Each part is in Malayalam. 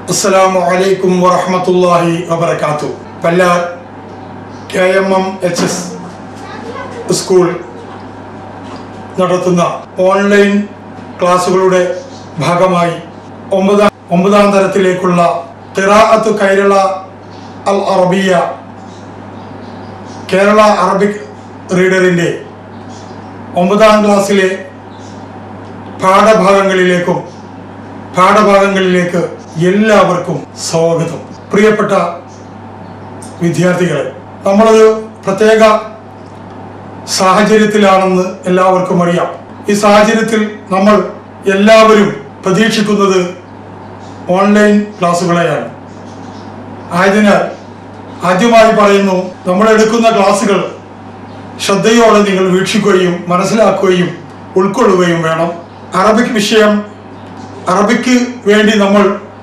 അസ്സലാമു അലൈക്കും വറഹമത്തല്ലാഹി വബർക്കാത്തു Pallar K M M H S school നടത്തുന്ന ഓൺലൈൻ ക്ലാസ്സുകളുടെ ഭാഗമായി ഒമ്പതാം ഒമ്പതാം തരത്തിലേക്കുള്ള ഖിറാഅത്ത് കൈരള അൽ അറബിയ കേരള അറബിക് റീഡറിൻ്റെ ഒമ്പതാം ക്ലാസ്സിലെ പാഠഭാഗങ്ങളിലേക്കും പാഠഭാഗങ്ങളിലേക്ക് എല്ലാവർക്കും സ്വാഗതം പ്രിയപ്പെട്ട വിദ്യാർത്ഥികളെ നമ്മളൊരു പ്രത്യേക സാഹചര്യത്തിലാണെന്ന് എല്ലാവർക്കും അറിയാം ഈ സാഹചര്യത്തിൽ നമ്മൾ എല്ലാവരും പ്രതീക്ഷിക്കുന്നത് ഓൺലൈൻ ക്ലാസ്സുകളെയാണ് ആയതിനാൽ ആദ്യമായി പറയുന്നു നമ്മൾ എടുക്കുന്ന ക്ലാസ്സുകൾ ശ്രദ്ധയോടെ നിങ്ങൾ വീക്ഷിക്കുകയും മനസ്സിലാക്കുകയും ഉൾക്കൊള്ളുകയും വേണം അറബിക് വിഷയം അറബിക്ക് വേണ്ടി നമ്മൾ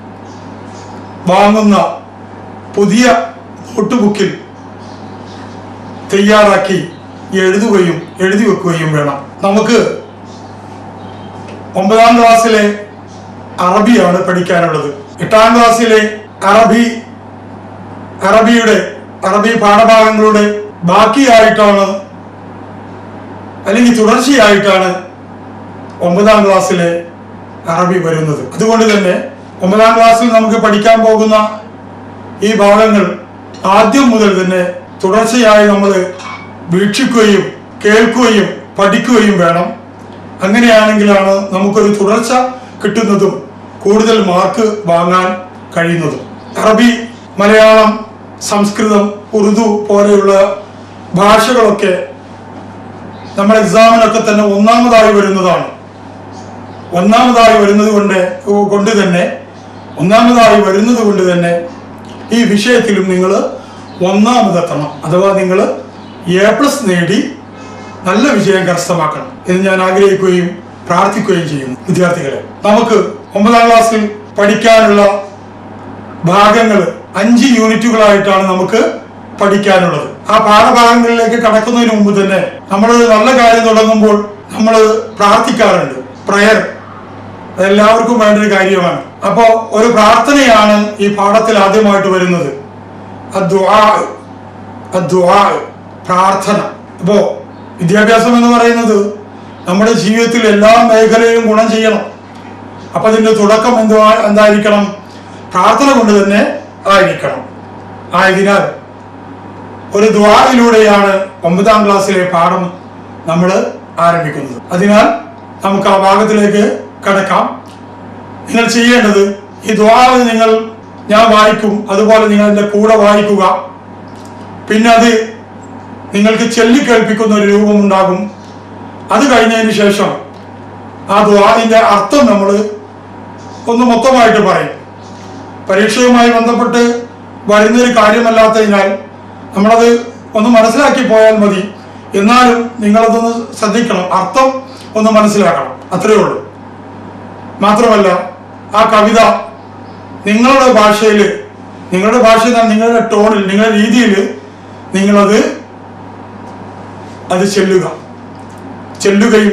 വാങ്ങുന്ന പുതിയ നോട്ട് ബുക്കിൽ തയ്യാറാക്കി എഴുതുകയും എഴുതി വെക്കുകയും വേണം നമുക്ക് ഒമ്പതാം ക്ലാസ്സിലെ അറബിയാണ് പഠിക്കാനുള്ളത് എട്ടാം ക്ലാസ്സിലെ അറബി അറബിയുടെ അറബി പാഠഭാഗങ്ങളുടെ ബാക്കിയായിട്ടാണ് അല്ലെങ്കിൽ തുടർച്ചയായിട്ടാണ് ഒമ്പതാം ക്ലാസ്സിലെ അറബി വരുന്നത് അതുകൊണ്ട് തന്നെ ഒമ്പതാം ക്ലാസ്സിൽ നമുക്ക് പഠിക്കാൻ പോകുന്ന ഈ ഭാഗങ്ങൾ ആദ്യം മുതൽ തന്നെ തുടർച്ചയായി നമ്മൾ വീക്ഷിക്കുകയും കേൾക്കുകയും പഠിക്കുകയും വേണം അങ്ങനെയാണെങ്കിലാണ് നമുക്കൊരു തുടർച്ച കിട്ടുന്നതും കൂടുതൽ മാർക്ക് വാങ്ങാൻ കഴിയുന്നതും അറബി മലയാളം സംസ്കൃതം ഉറുദു പോലെയുള്ള ഭാഷകളൊക്കെ നമ്മൾ എക്സാമിനൊക്കെ തന്നെ ഒന്നാമതായി വരുന്നതാണ് ഒന്നാമതായി വരുന്നത് കൊണ്ട് കൊണ്ട് തന്നെ ഒന്നാമതായി വരുന്നത് കൊണ്ട് തന്നെ ഈ വിഷയത്തിലും നിങ്ങൾ ഒന്നാമതെത്തണം അഥവാ നിങ്ങൾ എ പ്ലസ് നേടി നല്ല വിജയം കരസ്ഥമാക്കണം എന്ന് ഞാൻ ആഗ്രഹിക്കുകയും പ്രാർത്ഥിക്കുകയും ചെയ്യുന്നു വിദ്യാർത്ഥികളെ നമുക്ക് ഒമ്പതാം ക്ലാസ്സിൽ പഠിക്കാനുള്ള ഭാഗങ്ങൾ അഞ്ച് യൂണിറ്റുകളായിട്ടാണ് നമുക്ക് പഠിക്കാനുള്ളത് ആ പാഠഭാഗങ്ങളിലേക്ക് കടക്കുന്നതിന് മുമ്പ് തന്നെ നമ്മൾ നല്ല കാര്യം തുടങ്ങുമ്പോൾ നമ്മൾ പ്രാർത്ഥിക്കാറുണ്ട് പ്രയർ എല്ലാവർക്കും വേണ്ട ഒരു കാര്യമാണ് അപ്പോ ഒരു പ്രാർത്ഥനയാണ് ഈ പാഠത്തിൽ ആദ്യമായിട്ട് വരുന്നത് അദ്ദുആ. അദ്ദുആ. പ്രാർത്ഥന അപ്പോ വിദ്യാഭ്യാസം എന്ന് പറയുന്നത് നമ്മുടെ ജീവിതത്തിൽ എല്ലാ മേഖലയിലും ഗുണം ചെയ്യണം അപ്പൊ അതിന്റെ തുടക്കം എന്തുവാ എന്തായിരിക്കണം പ്രാർത്ഥന കൊണ്ട് തന്നെ ആയിരിക്കണം ആയതിനാൽ ഒരു ദ്വാരയിലൂടെയാണ് ഒമ്പതാം ക്ലാസ്സിലെ പാഠം നമ്മൾ ആരംഭിക്കുന്നത് അതിനാൽ നമുക്ക് ആ ഭാഗത്തിലേക്ക് കടക്കാം നിങ്ങൾ ചെയ്യേണ്ടത് ഈ ദ്വാര നിങ്ങൾ ഞാൻ വായിക്കും അതുപോലെ നിങ്ങൾ എൻ്റെ കൂടെ വായിക്കുക പിന്നെ അത് നിങ്ങൾക്ക് ചൊല്ലിക്കേൾപ്പിക്കുന്ന ഒരു രൂപമുണ്ടാകും അത് കഴിഞ്ഞതിന് ശേഷം ആ ദ്വാരിന്റെ അർത്ഥം നമ്മൾ ഒന്ന് മൊത്തമായിട്ട് പറയും പരീക്ഷയുമായി ബന്ധപ്പെട്ട് വരുന്നൊരു കാര്യമല്ലാത്തതിനാൽ നമ്മളത് ഒന്ന് മനസ്സിലാക്കി പോയാൽ മതി എന്നാലും നിങ്ങളതൊന്ന് ശ്രദ്ധിക്കണം അർത്ഥം ഒന്ന് മനസ്സിലാക്കണം അത്രയേ ഉള്ളൂ മാത്രമല്ല ആ കവിത നിങ്ങളുടെ ഭാഷയിൽ നിങ്ങളുടെ ഭാഷയിൽ നിങ്ങളുടെ ടോണിൽ നിങ്ങളുടെ രീതിയിൽ നിങ്ങളത് അത് ചെല്ലുക ചെല്ലുകയും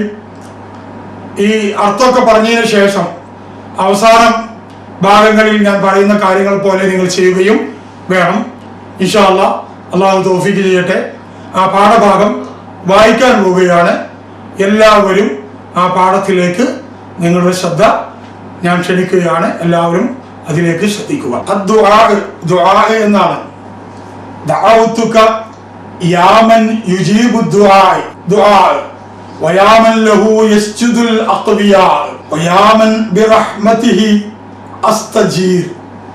ഈ അർത്ഥമൊക്കെ പറഞ്ഞതിന് ശേഷം അവസാനം ഭാഗങ്ങളിൽ ഞാൻ പറയുന്ന കാര്യങ്ങൾ പോലെ നിങ്ങൾ ചെയ്യുകയും വേണം ഇൻഷാല്ല അള്ളാഹു തോഫിക്ക് ചെയ്യട്ടെ ആ പാഠഭാഗം വായിക്കാൻ പോവുകയാണ് എല്ലാവരും ആ പാഠത്തിലേക്ക് നിങ്ങളുടെ ശ്രദ്ധ ഞാൻ ക്ഷണിക്കുകയാണ് എല്ലാവരും അതിലേക്ക് ശ്രദ്ധിക്കുക അദ്ദുആ ദുആ എന്നാണ് ദഅവതുക യാമൻ യുജീബു ദുആ ദുആ ويامن له يسجد الأقوياء ويامن برحمته أستجير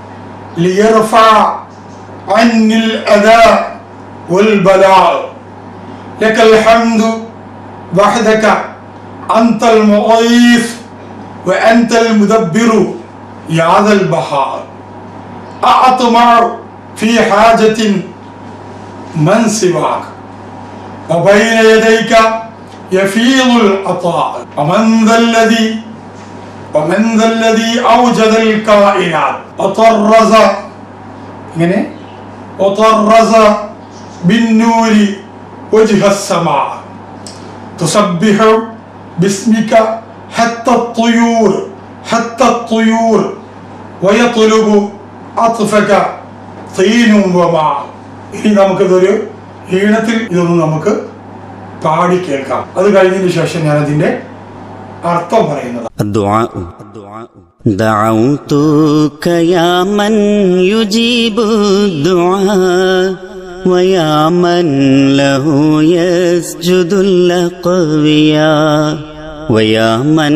ليرفع عني الأذى والبلاء لك الحمد وحدك أنت المغيث وأنت المدبر يا ذا البهاء أطمع في حاجة من سواك وبين يديك يفيض العطاء ومن ذا الذي ومن ذا الذي أوجد الكائنات وطرز ഇങ്ങനെ وطرز بالنور وجه السماء تسبح باسمك حتى الطيور حتى الطيور വയത്തുലുബു അത്ഫക തീനും വമാ ഇനി നമുക്കിതൊരു ഈണത്തിൽ ഇതൊന്ന് നമുക്ക് പാടി കേൾക്കാം അത് കഴിഞ്ഞതിന് ശേഷം ഞാൻ അതിന്റെ അർത്ഥം പറയുന്നത് الدعاء دعوتك يا من يجيب الدعاء ويا من له يسجد الأقوياء ويا من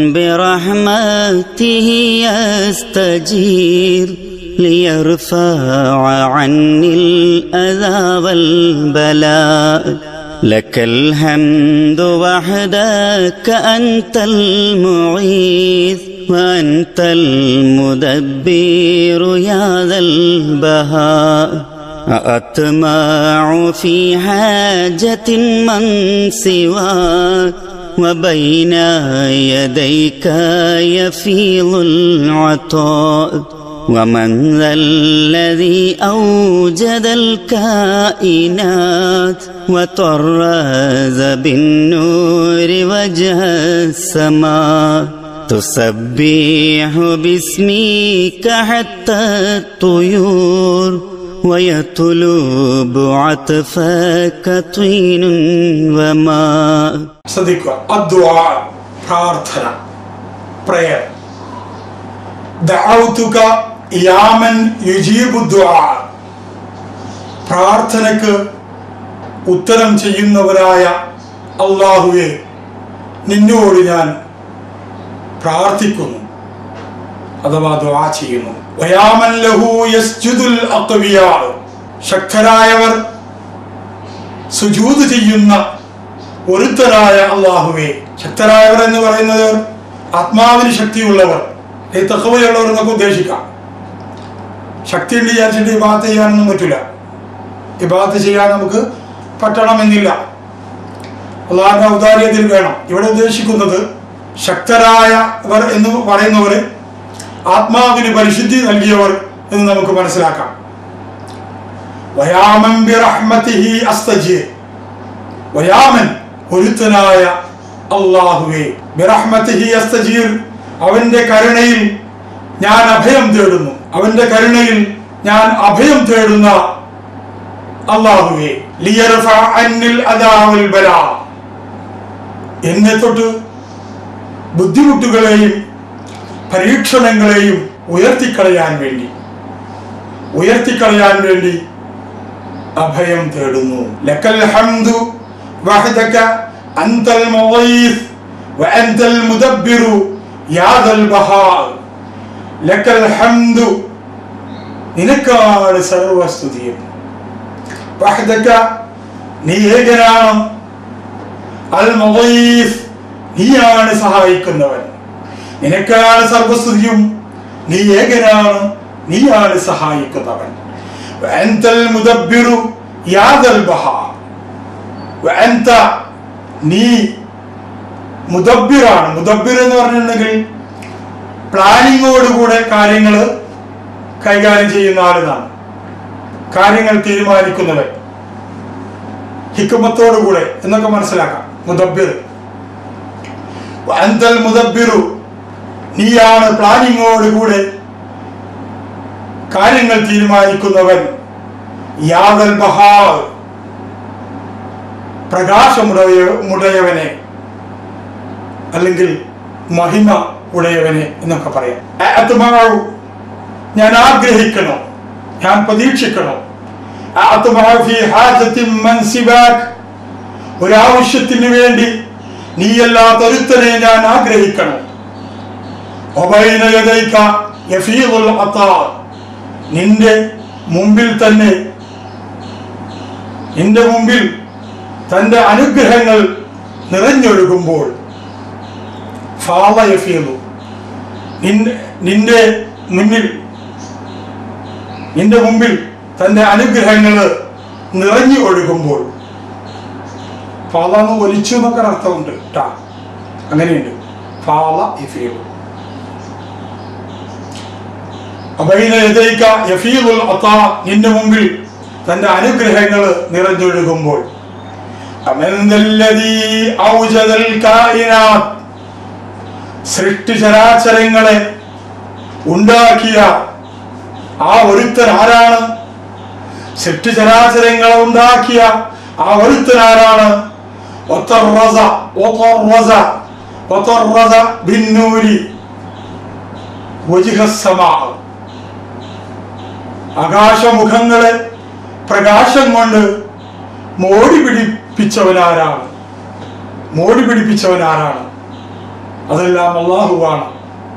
برحمته يستجير ليرفع عني الأذى والبلاء لك الحمد وحدك أنت المعيذ وأنت المدبر يا ذا البهاء أطمع في حاجة من سواك وبين يديك يفيض العطاء ومن ذا الذي أوجد الكائنات وطرز بالنور وجه السماء تسبح باسمك حتى الطيور ويطلب عطفك طين وماء ശ്രദ്ധിക്കുക അദ്വാ പ്രാർത്ഥന പ്രയർ ദഅൗതുക യാമൻ യുജീബു ദുആ പ്രാർത്ഥനക്ക് ഉത്തരം ചെയ്യുന്നവരായ അള്ളാഹുവെ നിന്നോട് ഞാൻ പ്രാർത്ഥിക്കുന്നു അഥവാ ദുആ ചെയ്യുന്നു വയാമൻ ലഹു യസ്ജുദുൽ അഖ്വിയാ ശക്തരായവർ സുജൂദ് ചെയ്യുന്ന ഒരുത്തരായ അള്ളാഹുവെ ശക്തരായവർ എന്ന് പറയുന്നത് ആത്മാവിന് ശക്തിയുള്ളവർ ഈ തക്കവയുള്ളവർ എന്നൊക്കെ ഉദ്ദേശിക്കാം ശക്തി ഉണ്ട് വിചാരിച്ചിട്ട് ഇബാത്ത് ചെയ്യാനൊന്നും പറ്റില്ല ഇബാത്ത് ചെയ്യാൻ നമുക്ക് പറ്റണമെന്നില്ല അള്ളാഹിന്റെ ഔദാര്യത്തിൽ വേണം ഇവിടെ ഉദ്ദേശിക്കുന്നത് ശക്തരായവർ എന്ന് പറയുന്നവർ ആത്മാവിന് പരിശുദ്ധി നൽകിയവർ എന്ന് നമുക്ക് മനസ്സിലാക്കാം വയാമൻ ബിറഹ്മതിഹി അസ്തജീർ വയാമൻ ഒരുത്തനായ അള്ളാഹുവേ ബിറഹ്മതിഹി അസ്തജീർ അവന്റെ കരുണയിൽ ഞാൻ അഭയം തേടുന്നു അവന്റെ കരുണയിൽ ഞാൻ അഭയം തേടുന്ന അള്ളാഹുവേ ലിയർഫ അന്നിൽ അദാവൽ ബലാ എന്നെ തൊട്ട് ബുദ്ധിമുട്ടുകളെയും പരീക്ഷണങ്ങളെയും ഉയർത്തിക്കളയാൻ വേണ്ടി ഉയർത്തിക്കളയാൻ വേണ്ടി അഭയം തേടുന്നു ലക്കൽ ഹംദു വഹദക അൻതൽ മുഗീസ് വഅൻതൽ മുദബ്ബിറു യാ ദൽ ബഹാ ലക്കൽ ഹംദു നിനക്കാണ് സർവസ്തുതിയും വഹദക നീ ഏകനാണ് അൽ മുഗീസ് നീയാണ് സഹായിക്കുന്നവൻ നിനക്കാണ് സർവസ്തുതിയും നീ ഏകനാണ് നീയാണ് സഹായിക്കുന്നവൻ وأنت المدبر يا ذا البهاء وأنت നീ മുദബിറാണ് മുദബിർ എന്ന് പറഞ്ഞിട്ടുണ്ടെങ്കിൽ പ്ലാനിങ്ങോടുകൂടെ കാര്യങ്ങൾ കൈകാര്യം ചെയ്യുന്ന ആളുകളാണ് കാര്യങ്ങൾ തീരുമാനിക്കുന്നവൻ ഹിക്കുമത്തോടുകൂടെ എന്നൊക്കെ മനസ്സിലാക്കാം മുദബിർ അന്തൽ മുദബിറു നീയാണ് പ്ലാനിങ്ങോടുകൂടെ കാര്യങ്ങൾ തീരുമാനിക്കുന്നവൻ യാദൽ ബഹാ പ്രകാശമുടയ മുടയവനെ അല്ലെങ്കിൽ മഹിമ ഉടയവനെ എന്നൊക്കെ പറയാം അത്മാവ് ഞാൻ ആഗ്രഹിക്കണം ഞാൻ പ്രതീക്ഷിക്കണം അത്മാവ് ഫീ ഹാജത്തിൻ മൻ സിവാക് ഒരാവശ്യത്തിന് വേണ്ടി നീയല്ലാത്തൊരുത്തനെ ഞാൻ ആഗ്രഹിക്കണം ഒബൈന യദൈക യഫീദുൽ അത്താ നിന്റെ മുമ്പിൽ തന്നെ നിന്റെ മുമ്പിൽ തന്റെ അനുഗ്രഹങ്ങൾ നിറഞ്ഞൊഴുകുമ്പോൾ ഫാള യഫീദു നിന്റെ നിന്റെ മുന്നിൽ നിന്റെ മുമ്പിൽ തന്റെ അനുഗ്രഹങ്ങൾ നിറഞ്ഞു ഒഴുകുമ്പോൾ ഫാള എന്ന് ഒലിച്ചു എന്നൊക്കെ അർത്ഥമുണ്ട് ട്ടാ അങ്ങനെയുണ്ട് ഫാള യഫീദു അബൈന യദൈക യഫീദുൽ അത്താ നിന്റെ മുമ്പിൽ തന്റെ അനുഗ്രഹങ്ങൾ നിറഞ്ഞൊഴുകുമ്പോൾ അമൻദല്ലദീ ഔജദൽ കായിനാത്ത് സൃഷ്ടിചരാചരങ്ങളെ ഉണ്ടാക്കിയ ആ ഒരുത്തൻ ആരാണ് സൃഷ്ടി ചരാചരങ്ങളെ ഉണ്ടാക്കിയ ആ ഒരുത്തൻ ആരാണ് وطرز وطرز وطرز بالنور وجه السماء ആകാശമുഖങ്ങളെ പ്രകാശം കൊണ്ട് മോടി പിടിപ്പിച്ചവനാരാണ് മോടി പിടിപ്പിച്ചവനാരാണ് അതെല്ലാം അള്ളാഹുവാണ്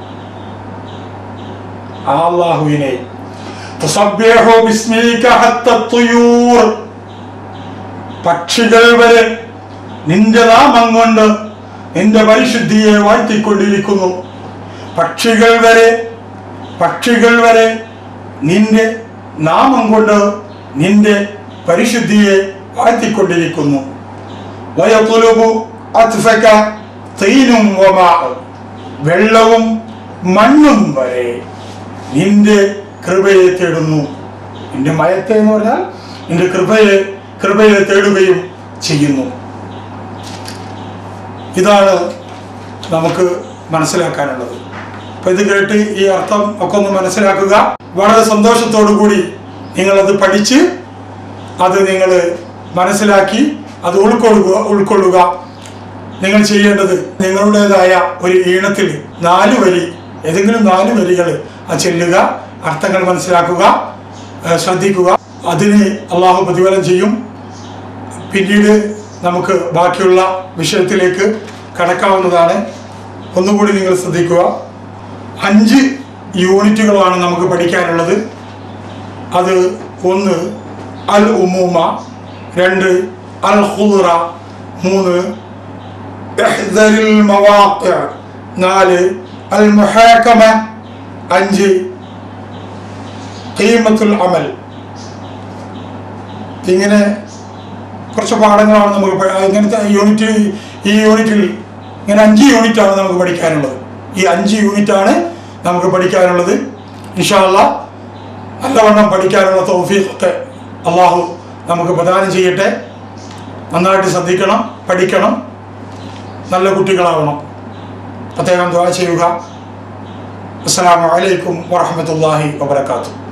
ആ അള്ളാഹുവിനെ തുസബ്ബിഹു ബിസ്മിക ഹത്ത തുയൂർ പക്ഷികൾ വരെ നിന്റെ നാമം കൊണ്ട് നിന്റെ പരിശുദ്ധിയെ വാഴ്ത്തിക്കൊണ്ടിരിക്കുന്നു പക്ഷികൾ വരെ പക്ഷികൾ വരെ നിന്റെ നാമം കൊണ്ട് നിന്റെ പരിശുദ്ധിയെ വാഴ്ത്തിക്കൊണ്ടിരിക്കുന്നു വയത്തുലുബു അത്ഫക തീനും വമാ വെള്ളവും മണ്ണും വരെ നിന്റെ കൃപയെ തേടുന്നു നിന്റെ മയത്തെ എന്ന് പറഞ്ഞാൽ നിന്റെ കൃപയെ കൃപയെ തേടുകയും ചെയ്യുന്നു ഇതാണ് നമുക്ക് മനസ്സിലാക്കാനുള്ളത് അപ്പൊ ഇത് കേട്ട് ഈ അർത്ഥം ഒക്കെ ഒന്ന് മനസ്സിലാക്കുക വളരെ സന്തോഷത്തോടു കൂടി നിങ്ങളത് പഠിച്ച് അത് നിങ്ങൾ മനസ്സിലാക്കി അത് ഉൾക്കൊള്ളുക ഉൾക്കൊള്ളുക നിങ്ങൾ ചെയ്യേണ്ടത് നിങ്ങളുടേതായ ഒരു ഈണത്തിൽ നാല് വരി ഏതെങ്കിലും നാല് വരികൾ ആ ചെല്ലുക അർത്ഥങ്ങൾ മനസ്സിലാക്കുക ഏഹ് ശ്രദ്ധിക്കുക അതിന് അള്ളാഹു പ്രതിഫലം ചെയ്യും പിന്നീട് നമുക്ക് ബാക്കിയുള്ള വിഷയത്തിലേക്ക് കടക്കാവുന്നതാണ് ഒന്നുകൂടി നിങ്ങൾ ശ്രദ്ധിക്കുക അഞ്ച് യൂണിറ്റുകളാണ് നമുക്ക് പഠിക്കാനുള്ളത് അത് ഒന്ന് അൽ ഉമൂമ രണ്ട് അൽ ഖുദ്റ മൂന്ന് ഇഹ്ദരിൽ മവാഖിഅ നാല് അൽ മുഹാക്കമ അഞ്ച് ഖീമത്തുൽ അമൽ ഇങ്ങനെ കുറച്ച് പാഠങ്ങളാണ് നമുക്ക് പ- ഇങ്ങനത്തെ യൂണിറ്റ് ഈ യൂണിറ്റിൽ ഇങ്ങനെ അഞ്ച് യൂണിറ്റാണ് നമുക്ക് പഠിക്കാനുള്ളത് ഈ അഞ്ച് യൂണിറ്റാണ് നമുക്ക് പഠിക്കാനുള്ളത് ഇൻഷാല്ല നല്ലവണ്ണം പഠിക്കാനുള്ള തൗഫീഖൊക്കെ അള്ളാഹു നമുക്ക് പ്രദാനം ചെയ്യട്ടെ നന്നായിട്ട് ശ്രദ്ധിക്കണം പഠിക്കണം നല്ല കുട്ടികളാവണം പ്രത്യേകം ദ്വാ ചെയ്യുക അസ്സാം വലൈക്കും വാഹമത്തല്ലാഹി വാബർക്കാത്തു